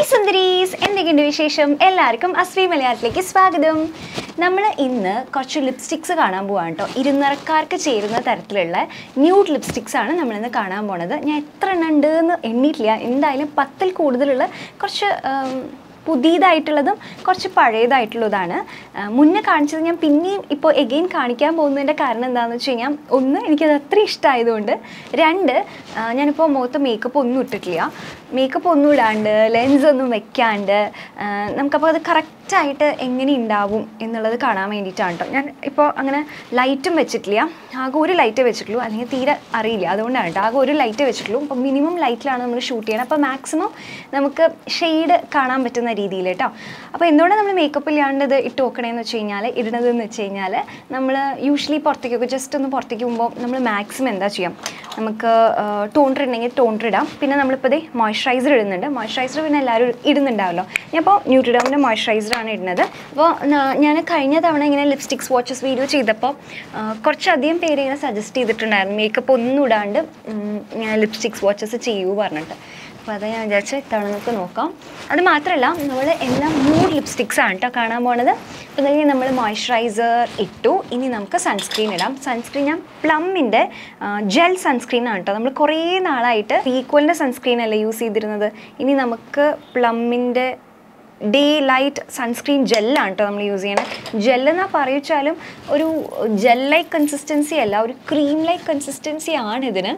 സുന്ദരീസ് എന്തൊക്കെയുണ്ട് വിശേഷം എല്ലാവർക്കും അശ്രീ മലയാളത്തിലേക്ക് സ്വാഗതം നമ്മൾ ഇന്ന് കുറച്ച് ലിപ്സ്റ്റിക്സ് കാണാൻ പോവാണ് കേട്ടോ ഇരുനിറക്കാർക്ക് ചേരുന്ന തരത്തിലുള്ള ന്യൂഡ് ലിപ്സ്റ്റിക്സ് ആണ് നമ്മളിന്ന് കാണാൻ പോണത് ഞാൻ എത്ര എണ്ണം ഉണ്ട് എന്ന് എണ്ണിയിട്ടില്ല എന്തായാലും പത്തിൽ കൂടുതലുള്ള കുറച്ച് ഉം, പുതിയതായിട്ടുള്ളതും കുറച്ച് പഴയതായിട്ടുള്ളതാണ് ആ, മുന്നേ കാണിച്ചത് ഞാൻ പിന്നെയും ഇപ്പോൾ എഗെയിൻ കാണിക്കാൻ പോകുന്നതിൻ്റെ കാരണം എന്താണെന്ന് വെച്ച് കഴിഞ്ഞാൽ ഒന്ന് എനിക്കത് അത്ര ഇഷ്ടമായതുകൊണ്ട് രണ്ട് ആ, ഞാനിപ്പോൾ മുഖത്ത് മേക്കപ്പ് ഒന്നും ഇട്ടിട്ടില്ല മേക്കപ്പ് ഒന്നും ഇടാണ്ട് ലെൻസ് ഒന്നും വെക്കാണ്ട് ആ, നമുക്കപ്പോൾ അത് കറക്റ്റായിട്ട് എങ്ങനെ ഉണ്ടാവും എന്നുള്ളത് കാണാൻ വേണ്ടിയിട്ടാണ് കേട്ടോ ഞാൻ ഇപ്പോൾ അങ്ങനെ ലൈറ്റും വെച്ചിട്ടില്ല ആകെ ഒരു ലൈറ്റേ വെച്ചിട്ടുള്ളൂ അല്ലെങ്കിൽ തീരെ അറിയില്ല അതുകൊണ്ടാണ് കേട്ടോ ആകെ ഒരു ലൈറ്റേ വെച്ചിട്ടുള്ളൂ അപ്പോൾ മിനിമം ലൈറ്റിലാണ് നമ്മൾ ഷൂട്ട് ചെയ്യണം അപ്പോൾ മാക്സിമം നമുക്ക് ഷെയ്ഡ് കാണാൻ പറ്റുന്ന രീതിയിൽ കേട്ടോ അപ്പോൾ എന്തുകൊണ്ടാണ് നമ്മൾ മേക്കപ്പ് ഇല്ലാണ്ട് ഇത് ഇട്ട് നോക്കണേന്ന് വെച്ച് കഴിഞ്ഞാൽ ഇടുന്നതെന്ന് വെച്ച് കഴിഞ്ഞാൽ നമ്മൾ യൂഷ്വലി പുറത്തേക്കൊക്കെ ജസ്റ്റ് ഒന്ന് പുറത്തേക്ക് പോകുമ്പോൾ നമ്മൾ മാക്സിമം എന്താ ചെയ്യാം നമുക്ക് ടോണ്ടർ ഉണ്ടെങ്കിൽ ടോണ്ടർ ഇടാം പിന്നെ നമ്മളിപ്പോൾ ഇതേ മോയ്സ്ചറൈസർ ഇടുന്നുണ്ട് മോയ്സ്ചറൈസർ പിന്നെ എല്ലാവരും ഇടുന്നുണ്ടാവല്ലോ ഞാനിപ്പോൾ ന്യൂട്രിഡാമിൻ്റെ മോയ്സ്ചറൈസറാണ് ഇടുന്നത് അപ്പോൾ ഞാൻ കഴിഞ്ഞ തവണ ഇങ്ങനെ ലിപ്സ്റ്റിക്സ് വാച്ചസ് വീഡിയോ ചെയ്തപ്പോൾ ആ, കുറച്ചധികം പേര് ഇങ്ങനെ സജസ്റ്റ് ചെയ്തിട്ടുണ്ടായിരുന്നു മേക്കപ്പ് ഒന്നും ഇടാണ്ട് ഉം, ഞാൻ ലിപ്സ്റ്റിക്സ് വാച്ചസ് ചെയ്യൂ പറഞ്ഞിട്ട് അപ്പോൾ അത് ഞാൻ വിചാരിച്ചു ഇത്തവണ നമുക്ക് നോക്കാം അത് മാത്രമല്ല നമ്മൾ എല്ലാം മൂഡ് ലിപ്സ്റ്റിക്സ് ആണ് കേട്ടോ കാണാൻ പോണത് അപ്പോൾ ഇതായി നമ്മൾ മോയ്സ്ചറൈസർ ഇട്ടു ഇനി നമുക്ക് സൺസ്ക്രീൻ ഇടാം സൺസ്ക്രീൻ ഞാൻ പ്ലമ്മിൻ്റെ ജെൽ സൺസ്ക്രീൻ ആണ് കേട്ടോ നമ്മൾ കുറേ നാളായിട്ട് ഈക്വലിൻ്റെ സൺസ്ക്രീൻ അല്ലേ യൂസ് ചെയ്തിരുന്നത് ഇനി നമുക്ക് പ്ലമ്മിൻ്റെ ഡേ ലൈറ്റ് സൺസ്ക്രീൻ ജെല്ലാണ് കേട്ടോ നമ്മൾ യൂസ് ചെയ്യണത് ജെല്ലെന്നാ പറയിച്ചാലും ഒരു ജെൽ ലൈക്ക് കൺസിസ്റ്റൻസി അല്ല ഒരു ക്രീം ലൈക്ക് കൺസിസ്റ്റൻസി ആണ് ഇതിന്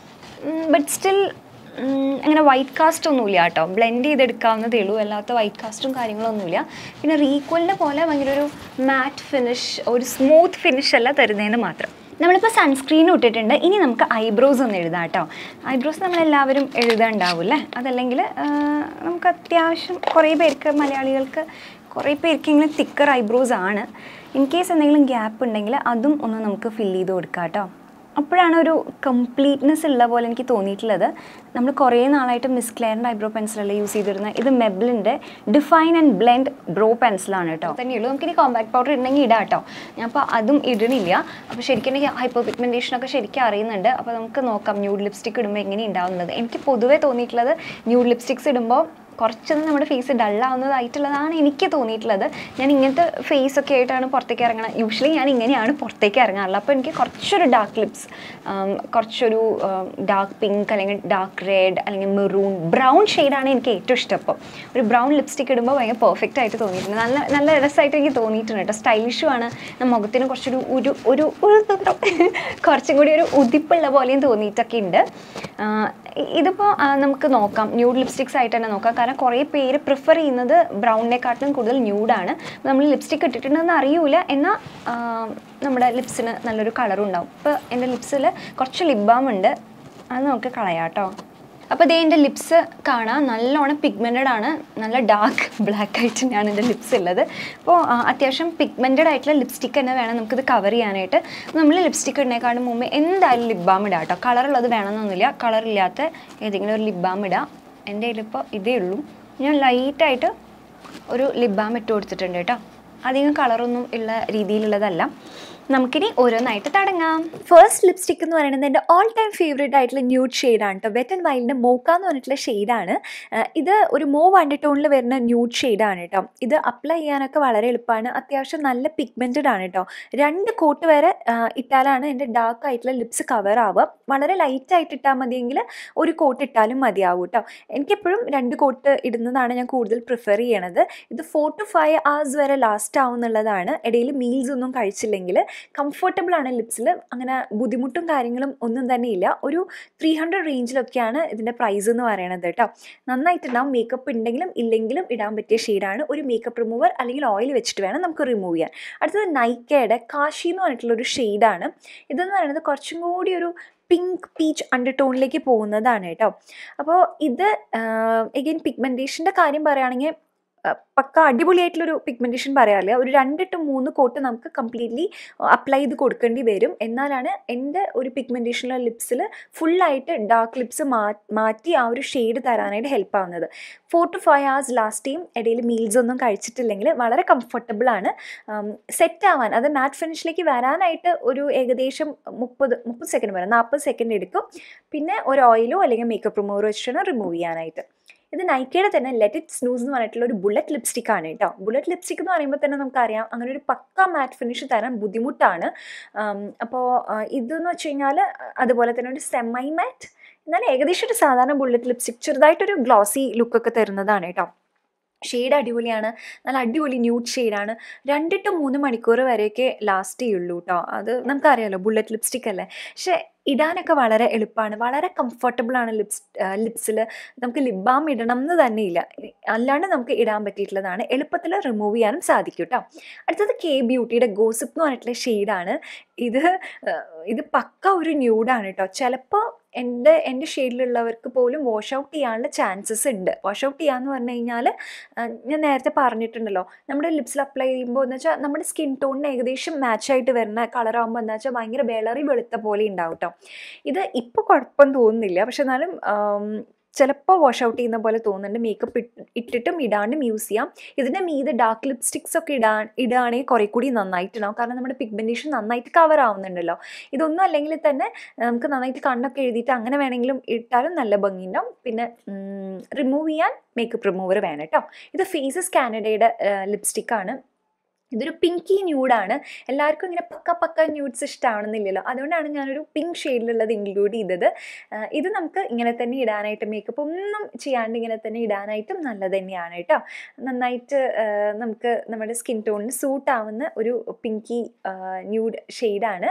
ബട്ട് സ്റ്റിൽ അങ്ങനെ വൈറ്റ് കാസ്റ്റ് ഒന്നുമില്ല കേട്ടോ ബ്ലെൻഡ് ചെയ്തെടുക്കാവുന്നതേ ഉള്ളൂ അല്ലാത്ത വൈറ്റ് കാസ്റ്റും കാര്യങ്ങളൊന്നുമില്ല പിന്നെ റീക്വലിൻ്റെ പോലെ ഭയങ്കര ഒരു മാറ്റ് ഫിനിഷ് ഒരു സ്മൂത്ത് ഫിനിഷ് അല്ല തരുന്നതെന്ന് മാത്രം നമ്മളിപ്പോൾ സൺസ്ക്രീൻ ഇട്ടിട്ടുണ്ട് ഇനി നമുക്ക് ഐബ്രോസ് ഒന്ന് എഴുതാം കേട്ടോ ഐബ്രോസ് നമ്മളെല്ലാവരും എഴുതാണ്ടാവും അല്ലേ അതല്ലെങ്കിൽ നമുക്ക് അത്യാവശ്യം കുറേ പേർക്ക് മലയാളികൾക്ക് കുറേ പേർക്കെങ്കിലും തിക്കർ ഐബ്രോസ് ആണ് ഇൻ കേസ് എന്തെങ്കിലും ഗ്യാപ്പ് ഉണ്ടെങ്കിൽ അതും ഒന്ന് നമുക്ക് ഫില്ല് ചെയ്ത് കൊടുക്കാം കേട്ടോ അപ്പോഴാണ് ഒരു കംപ്ലീറ്റ്നെസ് ഉള്ള പോലെ എനിക്ക് തോന്നിയിട്ടുള്ളത് നമ്മൾ കുറേ നാളായിട്ട് മിസ് ക്ലെയറിൻ്റെ ഐബ്രോ പെൻസിലല്ല യൂസ് ചെയ്തിരുന്നത് ഇത് മെബിലിൻ്റെ ഡിഫൈൻ ആൻഡ് ബ്ലെൻഡ് ബ്രോ പെൻസിലാണ് കേട്ടോ തന്നെയുള്ളൂ നമുക്കിനി കോമ്പാക്ട് പൗഡർ ഇടണമെങ്കിൽ ഇടാം കേട്ടോ ഞാൻ അപ്പോൾ അതും ഇടണില്ല അപ്പോൾ ശരിക്കും എനിക്ക് ഹൈപ്പർ പിഗ്മെൻറ്റേഷനൊക്കെ ശരിക്കും അറിയുന്നുണ്ട് അപ്പോൾ നമുക്ക് നോക്കാം ന്യൂഡ് ലിപ്സ്റ്റിക് ഇടുമ്പോൾ എങ്ങനെ ഉണ്ടാവുന്നത് എനിക്ക് പൊതുവേ തോന്നിയിട്ടുള്ളത് ന്യൂഡ് ലിപ്സ്റ്റിക്സ് ഇടുമ്പോൾ കുറച്ചൊന്ന് നമ്മുടെ ഫേസ് ഡള്ളാവുന്നതായിട്ടുള്ളതാണ് എനിക്ക് തോന്നിയിട്ടുള്ളത് ഞാൻ ഇങ്ങനത്തെ ഫേസ് ഒക്കെ ആയിട്ടാണ് പുറത്തേക്ക് ഇറങ്ങുന്നത് യൂഷ്വലി ഞാൻ ഇങ്ങനെയാണ് പുറത്തേക്ക് ഇറങ്ങാറുള്ളത് അപ്പോൾ എനിക്ക് കുറച്ചൊരു ഡാർക്ക് ലിപ്സ് കുറച്ചൊരു ഡാർക്ക് പിങ്ക് അല്ലെങ്കിൽ ഡാർക്ക് റെഡ് അല്ലെങ്കിൽ മെറൂൺ ബ്രൗൺ ഷെയ്ഡാണ് എനിക്ക് ഏറ്റവും ഇഷ്ടം ഇപ്പോൾ ഒരു ബ്രൗൺ ലിപ്സ്റ്റിക് ഇടുമ്പോൾ ഭയങ്കര പെർഫെക്റ്റ് ആയിട്ട് തോന്നിയിട്ടുണ്ട് നല്ല നല്ല രസമായിട്ട് എനിക്ക് തോന്നിയിട്ടുണ്ട് കേട്ടോ സ്റ്റൈലിഷും ആണ് ന- മുഖത്തിന് കുറച്ചൊരു ഒരു ഒരു ഒരു തുണ്ടം കുറച്ചും കൂടി ഒരു ഉതിപ്പുള്ള പോലെയും തോന്നിയിട്ടൊക്കെ ഉണ്ട് ആഹ് ഇ- ഇതിപ്പോൾ ആഹ് നമുക്ക് നോക്കാം ന്യൂഡ് ലിപ്സ്റ്റിക്സ് ആയിട്ട് തന്നെ നോക്കാം കാരണം കുറേ പേര് പ്രിഫർ ചെയ്യുന്നത് ബ്രൗണിനെക്കാട്ടിലും കൂടുതൽ ന്യൂഡാണ് നമ്മൾ ലിപ്സ്റ്റിക് ഇട്ടിട്ടുണ്ടെന്ന് അറിയൂല എന്നാൽ ആഹ് നമ്മുടെ ലിപ്സിന് നല്ലൊരു കളറും ഉണ്ടാവും ഇപ്പോൾ എൻ്റെ ലിപ്സിൽ കുറച്ച് ലിപ് ബാം ഉണ്ട് അത് നമുക്ക് കളയാം കേട്ടോ അപ്പോൾ ഇതേ എൻ്റെ ലിപ്സ് കാണാം നല്ലോണം പിഗ്മെൻറ്റഡ് ആണ് നല്ല ഡാർക്ക് ബ്ലാക്ക് ആയിട്ട് തന്നെയാണ് എൻ്റെ ലിപ്സ് ഉള്ളത് അപ്പോൾ ആ, അത്യാവശ്യം പിഗ്മെൻറ്റഡ് ആയിട്ടുള്ള ലിപ്സ്റ്റിക് തന്നെ വേണം നമുക്കിത് കവർ ചെയ്യാനായിട്ട് നമ്മൾ ലിപ്സ്റ്റിക് ഇടുന്നേക്കാളും മുമ്പ് എന്തായാലും ലിപ് ബാം ഇടാം കേട്ടോ കളറുള്ളത് വേണമെന്നൊന്നുമില്ല കളറില്ലാത്ത ഏതെങ്കിലും ഒരു ലിപ് ബാം ഇടാം എൻ്റെ കയ്യിലിപ്പോൾ ഇതേ ഉള്ളൂ ഞാൻ ലൈറ്റായിട്ട് ഒരു ലിപ് ബാം ഇട്ട് കൊടുത്തിട്ടുണ്ട് കേട്ടോ അധികം കളറൊന്നും ഉള്ള രീതിയിലുള്ളതല്ല നമുക്കിനി ഓരോന്നായിട്ട് തുടങ്ങാം ഫസ്റ്റ് ലിപ്സ്റ്റിക് എന്ന് പറയുന്നത് എൻ്റെ ഓൾ ടൈം ഫേവറേറ്റ് ആയിട്ടുള്ള ന്യൂഡ് ഷെയ്ഡാണ് കേട്ടോ വെറ്റ് ആൻഡ് വൈൽഡിൻ്റെ മോക്ക എന്ന് പറഞ്ഞിട്ടുള്ള ഷെയ്ഡാണ് ഇത് ഒരു മൂവ് അണ്ടർടോണിൽ വരുന്ന ന്യൂഡ് ഷെയ്ഡാണ് കേട്ടോ ഇത് അപ്ലൈ ചെയ്യാനൊക്കെ വളരെ എളുപ്പമാണ് അത്യാവശ്യം നല്ല പിഗ്മെൻറ്റഡ് ആണ് കേട്ടോ രണ്ട് കോട്ട് വരെ ആ, ഇട്ടാലാണ് എൻ്റെ ഡാർക്ക് ആയിട്ടുള്ള ലിപ്സ് കവർ ആവുക വളരെ ലൈറ്റ് ആയിട്ട് ഇട്ടാൽ മതിയെങ്കിൽ ഒരു കോട്ട് ഇട്ടാലും മതിയാവും കേട്ടോ എനിക്കെപ്പോഴും രണ്ട് കോട്ട് ഇടുന്നതാണ് ഞാൻ കൂടുതൽ പ്രിഫർ ചെയ്യണത് ഇത് ഫോർ ടു ഫൈവ് hours വരെ ലാസ്റ്റ് ആവുന്നുള്ളതാണ് ഇടയിൽ മീൽസ് ഒന്നും കഴിച്ചില്ലെങ്കിൽ കംഫർട്ടബിൾ ആണ് ലിപ്സിൽ അങ്ങനെ ബുദ്ധിമുട്ടും കാര്യങ്ങളും ഒന്നും തന്നെ ഇല്ല ഒരു ത്രീ ഹൺഡ്രഡ് റേഞ്ചിലൊക്കെയാണ് ഇതിൻ്റെ പ്രൈസ് എന്ന് പറയണത് കേട്ടോ നന്നായിട്ടുണ്ടാവും മേക്കപ്പ് ഉണ്ടെങ്കിലും ഇല്ലെങ്കിലും ഇടാൻ പറ്റിയ ഷെയ്ഡാണ് ഒരു മേക്കപ്പ് റിമൂവർ അല്ലെങ്കിൽ ഓയിൽ വെച്ചിട്ട് വേണം നമുക്ക് റിമൂവ് ചെയ്യാൻ അടുത്തത് നൈക്കയുടെ കാശി എന്ന് പറഞ്ഞിട്ടുള്ള ഒരു ഷെയ്ഡാണ് ഇതെന്ന് പറയുന്നത് കുറച്ചും കൂടി ഒരു പിങ്ക് പീച്ച് അണ്ടർടോണിലേക്ക് പോകുന്നതാണ് കേട്ടോ അപ്പോൾ ഇത് എഗെയിൻ പിഗ്മെൻറ്റേഷൻ്റെ കാര്യം പറയുകയാണെങ്കിൽ ആ, പക്ക അടിപൊളിയായിട്ടുള്ളൊരു പിഗ്മെൻറ്റേഷൻ പറയാറില്ല ഒരു രണ്ട് ടു മൂന്ന് കോട്ട് നമുക്ക് കംപ്ലീറ്റ്ലി അപ്ലൈ ചെയ്ത് കൊടുക്കേണ്ടി വരും എന്നാലാണ് എൻ്റെ ഒരു പിഗ്മെൻറ്റേഷനുള്ള ലിപ്സിൽ ഫുള്ളായിട്ട് ഡാർക്ക് ലിപ്സ് മാറ്റി ആ ഒരു ഷെയ്ഡ് തരാനായിട്ട് ഹെൽപ്പ് ആവുന്നത് four to five hours last ചെയ്യും ഇടയിൽ മീൽസ് ഒന്നും കഴിച്ചിട്ടില്ലെങ്കിൽ വളരെ കംഫർട്ടബിൾ ആണ് സെറ്റ് ആവാൻ അത് മാറ്റ് ഫിനിഷിലേക്ക് വരാനായിട്ട് ഒരു ഏകദേശം മുപ്പത് മുപ്പത് സെക്കൻഡ് വരെ നാൽപ്പത് സെക്കൻഡ് എടുക്കും പിന്നെ ഒരു ഓയിലോ അല്ലെങ്കിൽ മേക്കപ്പ് റിമൂവറോ വെച്ചിട്ടാണ് റിമൂവ് ചെയ്യാനായിട്ട് ഇത് നൈക്കയുടെ തന്നെ ലെറ്റ് ഇറ്റ് സ്നൂസ് എന്ന് പറഞ്ഞിട്ടുള്ള ഒരു ബുള്ളറ്റ് ലിപ്സ്റ്റിക് ആണ് കേട്ടോ ബുള്ളറ്റ് ലിപ്സ്റ്റിക് എന്ന് പറയുമ്പോൾ തന്നെ നമുക്കറിയാം അങ്ങനെ ഒരു പക്ക മാറ്റ് ഫിനിഷ് തരാൻ ബുദ്ധിമുട്ടാണ് അപ്പോൾ ഇതെന്ന് വെച്ച് കഴിഞ്ഞാൽ അതുപോലെ തന്നെ ഒരു സെമൈ മാറ്റ് എന്നാൽ ഏകദേശം ഒരു സാധാരണ ബുള്ളറ്റ് ലിപ്സ്റ്റിക് ചെറുതായിട്ടൊരു ഗ്ലോസി ലുക്കൊക്കെ തരുന്നതാണ് കേട്ടോ ഷെയ്ഡ് അടിപൊളിയാണ് നല്ല അടിപൊളി ന്യൂഡ് ഷെയ്ഡാണ് രണ്ട് ടു മൂന്ന് മണിക്കൂർ വരെയൊക്കെ ലാസ്റ്റ് ചെയ്യുള്ളൂ കേട്ടോ അത് നമുക്കറിയാലോ ബുള്ളറ്റ് ലിപ്സ്റ്റിക് അല്ലേ പക്ഷേ ഇടാനൊക്കെ വളരെ എളുപ്പമാണ് വളരെ കംഫർട്ടബിൾ ആണ് ലിപ്സ് ലിപ്സിൽ നമുക്ക് ലിപ് ബാം ഇടണം എന്ന് തന്നെ ഇല്ല അല്ലാണ്ട് നമുക്ക് ഇടാൻ പറ്റിയിട്ടുള്ളതാണ് എളുപ്പത്തിൽ റിമൂവ് ചെയ്യാനും സാധിക്കും കേട്ടോ അടുത്തത് കെ ബ്യൂട്ടിയുടെ ഗോസിപ്പ് എന്ന് പറഞ്ഞിട്ടുള്ള ഷെയ്ഡാണ് ഇത് ആ, ഇത് പക്ക ഒരു ന്യൂഡാണ് കേട്ടോ ചിലപ്പോൾ എൻ്റെ എൻ്റെ ഷെയ്ഡിലുള്ളവർക്ക് പോലും വാഷ് ഔട്ട് ചെയ്യാനുള്ള ചാൻസസ് ഉണ്ട് വാഷ് ഔട്ട് ചെയ്യാന്ന് പറഞ്ഞു കഴിഞ്ഞാൽ ഞാൻ നേരത്തെ പറഞ്ഞിട്ടുണ്ടല്ലോ നമ്മുടെ ലിപ്സിൽ അപ്ലൈ ചെയ്യുമ്പോൾ എന്ന് വെച്ചാൽ നമ്മുടെ സ്കിൻ ടോണിന് ഏകദേശം മാച്ച് ആയിട്ട് വരുന്ന കളറാകുമ്പോൾ എന്താ വെച്ചാൽ ഭയങ്കര വിളറി വെളുത്ത പോലെ ഉണ്ടാവും കേട്ടോ ഇത് ഇപ്പോൾ കുഴപ്പം തോന്നുന്നില്ല പക്ഷെ എന്നാലും ചിലപ്പോൾ വാഷ് ഔട്ട് ചെയ്യുന്ന പോലെ തോന്നുന്നുണ്ട് മേക്കപ്പ് ഇട്ടിട്ടും ഇടാണ്ടും യൂസ് ചെയ്യാം ഇതിൻ്റെ മീത് ഡാർക്ക് ലിപ്സ്റ്റിക്സ് ഒക്കെ ഇടാൻ ഇടുകയാണെങ്കിൽ കുറേ കൂടി നന്നായിട്ടുണ്ടാവും കാരണം നമ്മുടെ പിഗ്മെൻറ്റേഷൻ നന്നായിട്ട് കവർ ആവുന്നുണ്ടല്ലോ ഇതൊന്നും അല്ലെങ്കിൽ തന്നെ നമുക്ക് നന്നായിട്ട് കണ്ണൊക്കെ എഴുതിയിട്ട് അങ്ങനെ വേണമെങ്കിലും ഇട്ടാലും നല്ല ഭംഗിയുണ്ടാവും പിന്നെ റിമൂവ് ചെയ്യാൻ മേക്കപ്പ് റിമൂവർ വേണം കേട്ടോ ഇത് ഫേസസ് കാനഡയുടെ ലിപ്സ്റ്റിക്കാണ് ഇതൊരു പിങ്കി ന്യൂഡാണ് എല്ലാവർക്കും ഇങ്ങനെ പക്ക പക്ക ന്യൂഡ്സ് ഇഷ്ടമാണെന്നില്ലല്ലോ അതുകൊണ്ടാണ് ഞാനൊരു പിങ്ക് ഷെയ്ഡിലുള്ളത് ഇൻക്ലൂഡ് ചെയ്തത് ആ, ഇത് നമുക്ക് ഇങ്ങനെ തന്നെ ഇടാനായിട്ട് മേക്കപ്പ് ഒന്നും ചെയ്യാണ്ട് ഇങ്ങനെ തന്നെ ഇടാനായിട്ടും നല്ലത് തന്നെയാണ് കേട്ടോ നന്നായിട്ട് ആ, നമുക്ക് നമ്മുടെ സ്കിൻ ടോണിന് സൂട്ട് ആവുന്ന ഒരു പിങ്കി ന്യൂഡ് ഷെയ്ഡാണ്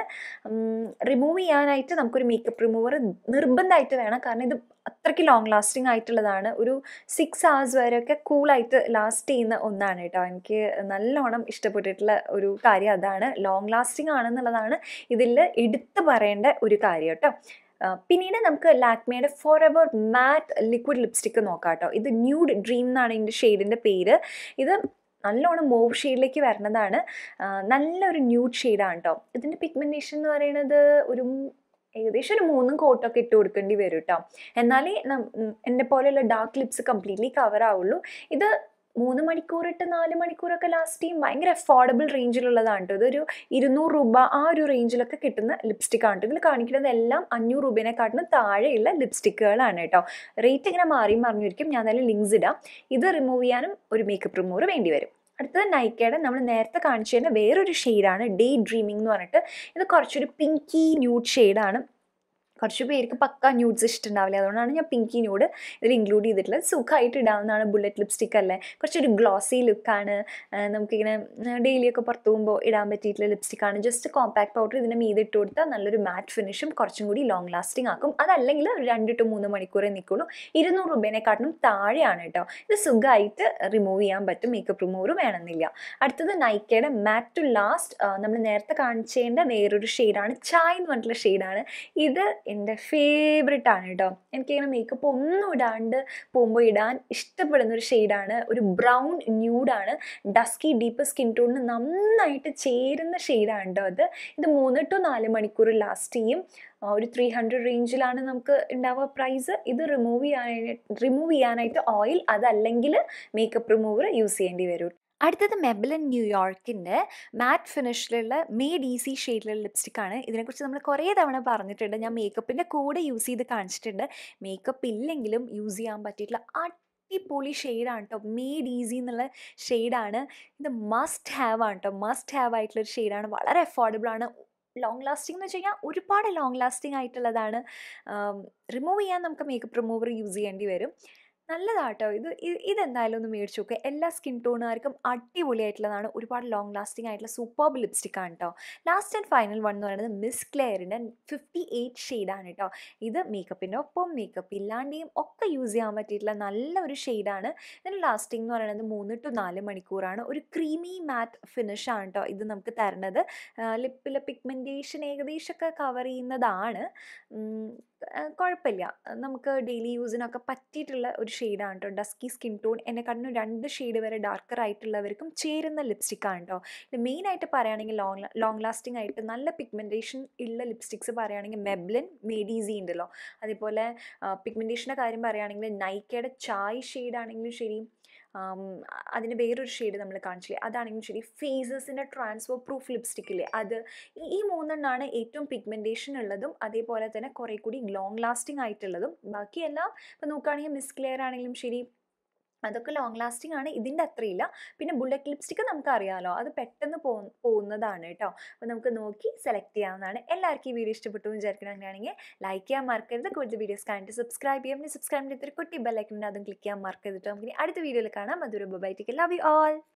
റിമൂവ് ചെയ്യാനായിട്ട് നമുക്കൊരു മേക്കപ്പ് റിമൂവർ നിർബന്ധമായിട്ട് വേണം കാരണം ഇത് അത്രയ്ക്ക് ലോങ് ലാസ്റ്റിംഗ് ആയിട്ടുള്ളതാണ് ഒരു സിക്സ് hours വരെയൊക്കെ കൂളായിട്ട് ലാസ്റ്റ് ചെയ്യുന്ന ഒന്നാണ് കേട്ടോ എനിക്ക് നല്ലോണം ഇഷ്ടപ്പെട്ടിട്ടുള്ള ഒരു കാര്യം അതാണ് ലോങ് ലാസ്റ്റിംഗ് ആണെന്നുള്ളതാണ് ഇതിൽ എടുത്തു പറയേണ്ട ഒരു കാര്യം കേട്ടോ ആ, പിന്നീട് നമുക്ക് ലാക്മേയുടെ forever matte liquid lipstick നോക്കാം കേട്ടോ ഇത് ന്യൂഡ് ഡ്രീം എന്നാണ് ഇതിൻ്റെ ഷെയ്ഡിൻ്റെ പേര് ഇത് നല്ലോണം മൂവ് ഷെയ്ഡിലേക്ക് വരുന്നതാണ് ആ, നല്ലൊരു ന്യൂഡ് ഷെയ്ഡാണ് കേട്ടോ ഇതിൻ്റെ പിഗ്മെൻറ്റേഷൻ എന്ന് പറയുന്നത് ഒരു ഏകദേശം ഒരു മൂന്നും കോട്ടൊക്കെ ഇട്ട് കൊടുക്കേണ്ടി വരും കേട്ടോ എന്നാലേ നം- ഉം എന്നെ പോലെയുള്ള ഡാർക്ക് ലിപ്സ് കംപ്ലീറ്റ്ലി കവർ ആവുള്ളൂ ഇത് മൂന്ന് മണിക്കൂർ ഇട്ട് നാല് മണിക്കൂറൊക്കെ ലാസ്റ്റ് ചെയ്യും ഭയങ്കര അഫോർഡബിൾ റേഞ്ചിലുള്ളതാണ് കേട്ടോ ഇതൊരു ഇരുന്നൂറ് രൂപ ആ ഒരു റേഞ്ചിലൊക്കെ കിട്ടുന്ന ലിപ്സ്റ്റിക് ആണ് ഇതിൽ കാണിക്കുന്നത് എല്ലാം അഞ്ഞൂറ് രൂപേനെക്കാട്ടിലും താഴെയുള്ള ലിപ്സ്റ്റിക്കുകളാണ് കേട്ടോ റേറ്റ് ഇങ്ങനെ മാറിയും മറിഞ്ഞിരിക്കും ഞാൻ അതിൽ ലിങ്ക്സ് ഇടാം ഇത് റിമൂവ് ചെയ്യാനും ഒരു മേക്കപ്പ് റിമൂവർ വേണ്ടി വരും അടുത്തത് നൈക്കയുടെ നമ്മൾ നേരത്തെ കാണിച്ചു തന്നെ വേറൊരു ഷെയ്ഡാണ് ഡേ ഡ്രീമിംഗ് എന്ന് പറഞ്ഞിട്ട് ഇത് കുറച്ചൊരു പിങ്കി ന്യൂഡ് ഷെയ്ഡാണ് കുറച്ച് പേർക്ക് പക്ക ന്യൂഡ്സ് ഇഷ്ടമുണ്ടാവില്ല അതുകൊണ്ടാണ് ഞാൻ പിങ്കി ന്യൂഡ് ഇതിൽ ഇൻക്ലൂഡ് ചെയ്തിട്ടുള്ളത് സുഖമായിട്ട് ഇടാവുന്നതാണ് ബുള്ളറ്റ് ലിപ്സ്റ്റിക് അല്ലേ കുറച്ചൊരു ഗ്ലോസി ലുക്കാണ് നമുക്കിങ്ങനെ ഡെയിലി ഒക്കെ പുറത്ത് പോകുമ്പോൾ ഇടാൻ പറ്റിയിട്ടുള്ള ലിപ്സ്റ്റിക്കാണ് ജസ്റ്റ് കോമ്പാക്ട് പൗഡർ ഇതിൻ്റെ മീതെ ഇട്ട് കൊടുത്താൽ നല്ലൊരു മാറ്റ് ഫിനിഷും കുറച്ചും കൂടി ലോങ് ലാസ്റ്റിംഗ് ആക്കും അതല്ലെങ്കിൽ ഒരു രണ്ട് ടു മൂന്ന് മണിക്കൂറേ നിൽക്കുള്ളൂ ഇരുന്നൂറ് രൂപേനെക്കാട്ടിലും താഴെയാണ് കേട്ടോ ഇത് സുഖമായിട്ട് റിമൂവ് ചെയ്യാൻ പറ്റും മേക്കപ്പ് റിമൂവർ വേണമെന്നില്ല അടുത്തത് നൈക്കയുടെ മാറ്റ് ടു ലാസ്റ്റ് നമ്മൾ നേരത്തെ കാണിച്ചേണ്ട വേറൊരു ഷെയ്ഡാണ് ചായ് എന്ന് പറഞ്ഞിട്ടുള്ള ഷെയ്ഡാണ് ഇത് എൻ്റെ ഫേവറേറ്റ് ആണ് കേട്ടോ എനിക്കിങ്ങനെ മേക്കപ്പ് ഒന്നും ഇടാണ്ട് പോകുമ്പോൾ ഇടാൻ ഇഷ്ടപ്പെടുന്ന ഒരു ഷെയ്ഡാണ് ഒരു ബ്രൗൺ ന്യൂഡാണ് ഡസ്കി ഡീപ്പ് സ്കിൻ ടോണിന് നന്നായിട്ട് ചേരുന്ന ഷെയ്ഡാണ് കേട്ടോ അത് ഇത് മൂന്ന് ടു നാല് മണിക്കൂർ ലാസ്റ്റ് ചെയ്യും ആ, ഒരു ത്രീ ഹൺഡ്രഡ് റേഞ്ചിലാണ് നമുക്ക് ഉണ്ടാവുക പ്രൈസ് ഇത് റിമൂവ് ചെയ്യാനായിട്ട് റിമൂവ് ചെയ്യാനായിട്ട് ഓയിൽ അതല്ലെങ്കിൽ മേക്കപ്പ് റിമൂവർ യൂസ് ചെയ്യേണ്ടി വരും അടുത്തത് മെബിലൻ ന്യൂയോർക്കിൻ്റെ മാറ്റ് ഫിനിഷിലുള്ള മെയ്ഡ് ഈസി ഷെയ്ഡിലുള്ള ലിപ്സ്റ്റിക് ആണ് ഇതിനെക്കുറിച്ച് നമ്മൾ കുറേ തവണ പറഞ്ഞിട്ടുണ്ട് ഞാൻ മേക്കപ്പിൻ്റെ കൂടെ യൂസ് ചെയ്ത് കാണിച്ചിട്ടുണ്ട് മേക്കപ്പ് ഇല്ലെങ്കിലും യൂസ് ചെയ്യാൻ പറ്റിയിട്ടുള്ള അടിപൊളി ഷെയ്ഡാണ് കേട്ടോ മെയ്ഡ് ഈസി എന്നുള്ള ഷെയ്ഡാണ് ഇത് മസ്റ്റ് ഹാവ് ആണ് കേട്ടോ മസ്റ്റ് ഹാവ് ആയിട്ടുള്ളൊരു ഷെയ്ഡാണ് വളരെ അഫോർഡബിൾ ആണ് ലോങ് ലാസ്റ്റിംഗ് എന്ന് വെച്ച് കഴിഞ്ഞാൽ ഒരുപാട് ലോങ് ലാസ്റ്റിംഗ് ആയിട്ടുള്ളതാണ് റിമൂവ് ചെയ്യാൻ നമുക്ക് മേക്കപ്പ് റിമൂവർ യൂസ് ചെയ്യേണ്ടി വരും നല്ലതാട്ടോ ഇത് ഇ- ഇതെന്തായാലും ഒന്ന് മേടിച്ച് നോക്കുക എല്ലാ സ്കിൻ ടോണുകാർക്കും അടിപൊളിയായിട്ടുള്ളതാണ് ഒരുപാട് ലോങ് ലാസ്റ്റിംഗ് ആയിട്ടുള്ള സൂപ്പർബ് ലിപ്സ്റ്റിക് ആണ് കേട്ടോ ലാസ്റ്റ് ആൻഡ് ഫൈനൽ വൺ എന്ന് പറയുന്നത് മിസ് ക്ലെയറിൻ്റെ ഫിഫ്റ്റി എയ്റ്റ് ഷെയ്ഡാണ് കേട്ടോ ഇത് മേക്കപ്പിൻ്റെ ഒപ്പം മേക്കപ്പ് ഇല്ലാണ്ടെയും ഒക്കെ യൂസ് ചെയ്യാൻ പറ്റിയിട്ടുള്ള നല്ല ഒരു ഷെയ്ഡാണ് ഇതിന് ലാസ്റ്റിംഗ് എന്ന് പറയുന്നത് മൂന്ന് ടു നാല് മണിക്കൂറാണ് ഒരു ക്രീമി മാറ്റ് ഫിനിഷ് ആണ് കേട്ടോ ഇത് നമുക്ക് തരുന്നത് ലിപ്പിലെ പിഗ്മെൻറ്റേഷൻ ഏകദേശമൊക്കെ കവർ ചെയ്യുന്നതാണ് ഉം, ആ, കുഴപ്പമില്ല നമുക്ക് ഡെയിലി യൂസിനൊക്കെ പറ്റിയിട്ടുള്ള ഒരു ഷെയ്ഡാണ് കേട്ടോ ഡസ്കി സ്കിൻ ടോൺ എന്നെക്കാട്ടിലും രണ്ട് ഷെയ്ഡ് വരെ ഡാർക്കർ ആയിട്ടുള്ളവർക്കും ചേരുന്ന ലിപ്സ്റ്റിക്കാണ് കേട്ടോ ഇത് മെയിനായിട്ട് പറയുകയാണെങ്കിൽ ലോങ് ലോങ് ലാസ്റ്റിംഗ് ആയിട്ട് നല്ല പിഗ്മെൻറ്റേഷൻ ഉള്ള ലിപ്സ്റ്റിക്സ് പറയുകയാണെങ്കിൽ മെബ്ലിൻ മേഡീസി ഉണ്ടല്ലോ അതേപോലെ പിഗ്മെൻറ്റേഷൻ്റെ കാര്യം പറയുകയാണെങ്കിൽ നൈക്കയുടെ ചായ് ഷെയ്ഡാണെങ്കിലും ശരി ആം, അതിന് വേറൊരു ഷെയ്ഡ് നമ്മൾ കാണിച്ചില്ലേ അതാണെങ്കിലും ശരി ഫേസസിൻ്റെ ട്രാൻസ്ഫർ പ്രൂഫ് ലിപ്സ്റ്റിക്കില്ലേ അത് ഈ- ഈ മൂന്നെണ്ണമാണ് ഏറ്റവും പിഗ്മെൻറ്റേഷൻ ഉള്ളതും അതേപോലെ തന്നെ കുറേ കൂടി ലോങ് ലാസ്റ്റിംഗ് ആയിട്ടുള്ളതും ബാക്കിയെല്ലാം ഇപ്പോൾ നോക്കുകയാണെങ്കിൽ മിസ് ക്ലിയർ ആണെങ്കിലും ശരി അതൊക്കെ ലോങ് ലാസ്റ്റിംഗ് ആണ് ഇതിൻ്റെ അത്രയില്ല പിന്നെ ബുള്ളറ്റ് ലിപ്സ്റ്റിക്ക് നമുക്ക് അറിയാമല്ലോ അത് പെട്ടെന്ന് പോ പോകുന്നതാണ് കേട്ടോ അപ്പോൾ നമുക്ക് നോക്കി സെലക്ട് ചെയ്യാവുന്നതാണ് എല്ലാവർക്കും ഈ വീഡിയോ ഇഷ്ടപ്പെട്ടു എന്ന് വിചാരിക്കണം അങ്ങനെയാണെങ്കിൽ ലൈക്ക് ചെയ്യാൻ മറക്കരുത് കൂടുതൽ വീഡിയോസ് കണ്ടിട്ട് സബ്സ്ക്രൈബ് ചെയ്യാം പിന്നെ സബ്സ്ക്രൈബ് ചെയ്തിട്ട് കുട്ടി ബെല്ലൈക്കൻ്റെ അതും ക്ലിക്ക് ചെയ്യാൻ മറക്കരുത് കേട്ടോ നമുക്ക് ഇനി അടുത്ത വീഡിയോയിൽ കാണാം അതൊരു ബൈറ്റിക്ക് ലവ് യു ഓൾ